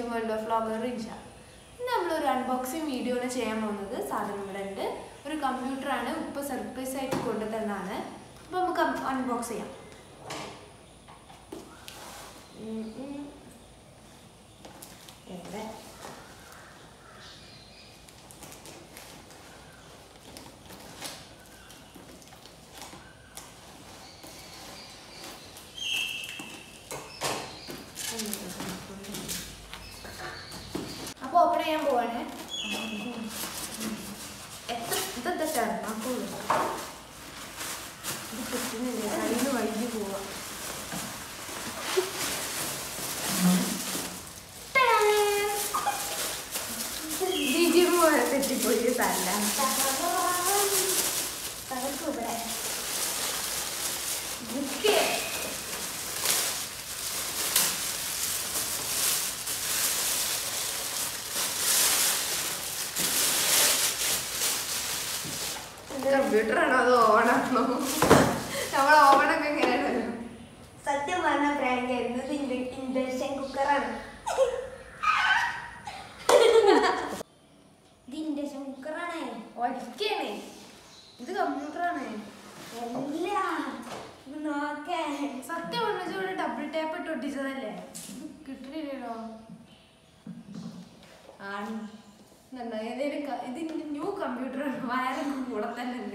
Watching world of vlogger Rinsha ഇന്ന് നമ്മളൊരു unboxing video ആണ് ചെയ്യാൻ പോകുന്നത് സാധനം ഇവിടെ ഉണ്ട് ഒരു കമ്പ്യൂട്ടറാണ് ഉപ്പ സർപ്രൈസ് ആയിട്ട് കൊണ്ടു തന്നാണ് അപ്പോൾ നമുക്ക് അൺബോക്സ് ചെയ്യാം ഉം, ഉം. എവിടെ അപ്പോൾ ഓപ്പൺ ചെയ്യാൻ പോവാണ് എത്ര ഇതെന്താ ചടങ്ങാക്കൂല ഇത് കിട്ടുന്നില്ല കയ്യിൽ നിന്ന് വൈകി പോവാ തെറ്റിപ്പോയി തല്ല ബുക്ക് കമ്പ്യൂട്ടർ ആണോ അതോ ഓണാണോ നമ്മൾ ഓവണൊക്കെ എങ്ങനെയാണല്ലോ സത്യം പറഞ്ഞ പ്രാങ്ക് ആയിരുന്നു ഇത് ഇൻഡക്ഷൻ കുക്കറാണ് ഇത് ഇൻഡക്ഷൻ കുക്കറാണ് ഒറ്റയാണേ ഇത് കമ്പ്യൂട്ടറാണ് അല്ല ഇത് നോക്കേ സത്യം പറഞ്ഞ ഇവിടെ ഡബിൾ ടാപ്പ് ഇട്ട് ഒട്ടിച്ചതല്ലേ ഇത് കിട്ടണില്ലല്ലോ ആണ് ഇതുണ്ടോ? ഏതേലും ക- ഇത് ന്യൂ കമ്പ്യൂട്ടറാണ് വയറൊക്കെ കൂടെ തന്നെ ഉണ്ട്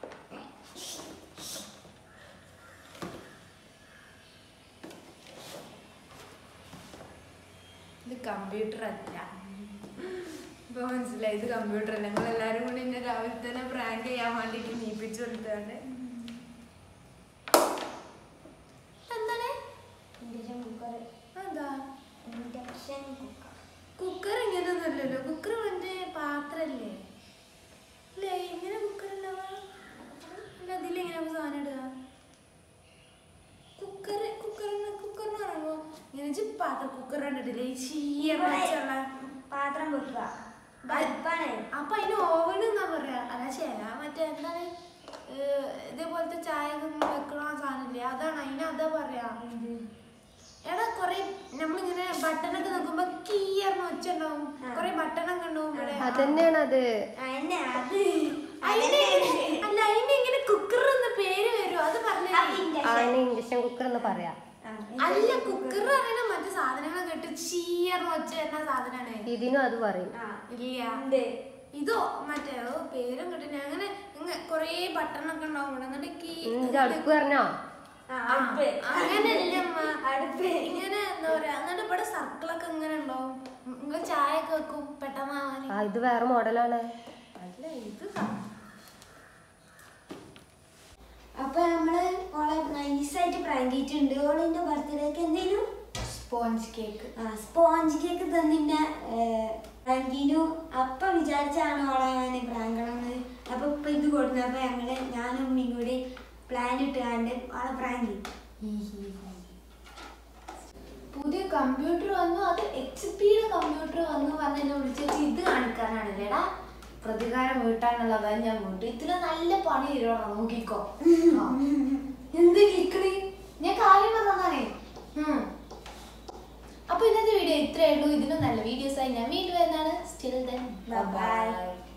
ഇത് കമ്പ്യൂട്ടർ അല്ല ഇപ്പൊ മനസ്സിലായി ഇത് കമ്പ്യൂട്ടർ അല്ല ഞങ്ങൾ എല്ലാരും കൂടി എന്നെ രാവിലെ തന്നെ പ്രാങ്ക് ചെയ്യാൻ വേണ്ടിട്ട് നീപ്പിച്ചു കൊടുത്താണ് എന്താണ് ഇൻഡക്ഷൻ കുക്കർ എന്താ ഇൻഡക്ഷൻ കുക്കർ കുക്കർ ഇങ്ങനെയൊന്നുമല്ലല്ലോ കുക്കർ മറ്റേ പാത്രല്ലേ അല്ലേ ഇങ്ങനെ കുക്കർ ഉണ്ടാവുക അല്ല അതിലെങ്ങനെ നമുക്ക് സാധനം ഇടുക കുക്കർ കുക്കറിന് കുക്കറിന് പറയുമ്പോ ഇങ്ങനെ ഇജ്ജ് പാത്രം കുക്കർ കണ്ടിട്ടില്ലേ ഈ ചീയർ വെച്ചുള്ള പാത്രം വെക്കുക ബൾബാണ് അപ്പൊ അതിന് ഓവൻ എന്നാ പറയാ അല്ല ശരി മറ്റേ എന്താണ് ഏർ ഇതേപോലത്തെ ചായ ഒക്കെ വെക്കണ ആ സാധനമില്ലേ അതാണ് അതിന് അതാ പറയാ എടാ കൊറേ നമ്മളിങ്ങനെ ബട്ടണൊക്കെ നോക്കുമ്പോ കീയർന്ന് വെച്ചുണ്ടാവും ആ. കൊറേ ബട്ടണൊക്കെ ഉണ്ടാവും ഇവിടെ അതന്നെയാണ് അത് അതന്നെ അത് അതിന് അതന്നെ ഇങ്ങനെ- അല്ല അതിന് ഇങ്ങനെ കുക്കർ എന്ന പേര് വരും അത് പറഞ്ഞേ അത് ഇൻഡക്ഷൻ ആണ് ഇൻഡക്ഷൻ കുക്കർ എന്ന് പറയാ ആ, അല്ല ഇൻഡക്ഷൻ കുക്കർ പറയണ മറ്റേ സാധനങ്ങളൊക്കെ ഇട്ട് ചീയർന്ന് വെച്ച് തരുന്ന സാധനമാണ് ഇതിനും അത് പറയും ആ ഇല്ല ഉണ്ട് ഇതോ മറ്റേ ഓ, പേരും കിട്ടില്ല അങ്ങനെ ഇങ്ങ കൊറേ ബട്ടണൊക്കെ ഉണ്ടാവും ഇവിടെ എന്നിട്ട് കീ നിന്റെ അടുപ്പ് പറഞ്ഞോ ആ, ആ, അടുപ്പ് അങ്ങനെയല്ലേ അമ്മ അടുപ്പ് ഇങ്ങനെ എന്താ പറയാ എന്നിട്ട് ഇവിടെ സർക്കിളൊക്കെ ഇങ്ങനെ ഉണ്ടാവും നിങ്ങൾ ചായ ഒക്കെ വെക്കും പെട്ടെന്നാവാൻ ആ ഇത് വേറെ മോഡലാണ് അല്ല ഇത് ക- അപ്പൊ നമ്മള് ഓളെ നൈസായിട്ട് പ്രാങ്ക് ചെയ്തിട്ടുണ്ട് ഓളിന്റെ ബർത്ത്ഡേക്ക് എന്തെങ്കിലും സ്പോഞ്ച് കേക്ക് ആ സ്പോഞ്ച് കേക്ക് തന്നിന്റെ പ്രാങ്കിനു അപ്പൊ വിചാരിച്ചാണ് ഓളെ ഞാൻ പ്രാങ്കണമെന്ന് അപ്പൊ ഇപ്പൊ ഇത് കൊടുത്തു അപ്പൊ ഞങ്ങള് ഞാനും ഉമ്മയും കൂടി പ്ലാൻ ഇട്ടുകാണ്ട് ഓളെ പ്രാങ്ക് പുതിയ കമ്പ്യൂട്ടർ വന്നു അത് എച്ച് പിയുടെ കമ്പ്യൂട്ടർ വന്നു പറഞ്ഞ് എന്നെ വിളിച്ചു ഇത് കാണിക്കാനാണ് എടാ പ്രതികാരം വീട്ടാനുള്ളതാണ് ഞാൻ വീട്ടു ഇതില് നല്ല പണി തരുവാണോ നോക്കിക്കോ ആ. എന്ത് കിക്കണി ഞാൻ കാര്യം പറഞ്ഞതാണേ ഉം. അപ്പൊ ഇന്നത്തെ വീഡിയോ ഇത്രയേ ഉള്ളൂ ഇതിനും നല്ല വീഡിയോസ് ആയി ഞാൻ വീണ്ടും വരുന്നതാണ് still then Bye bye. By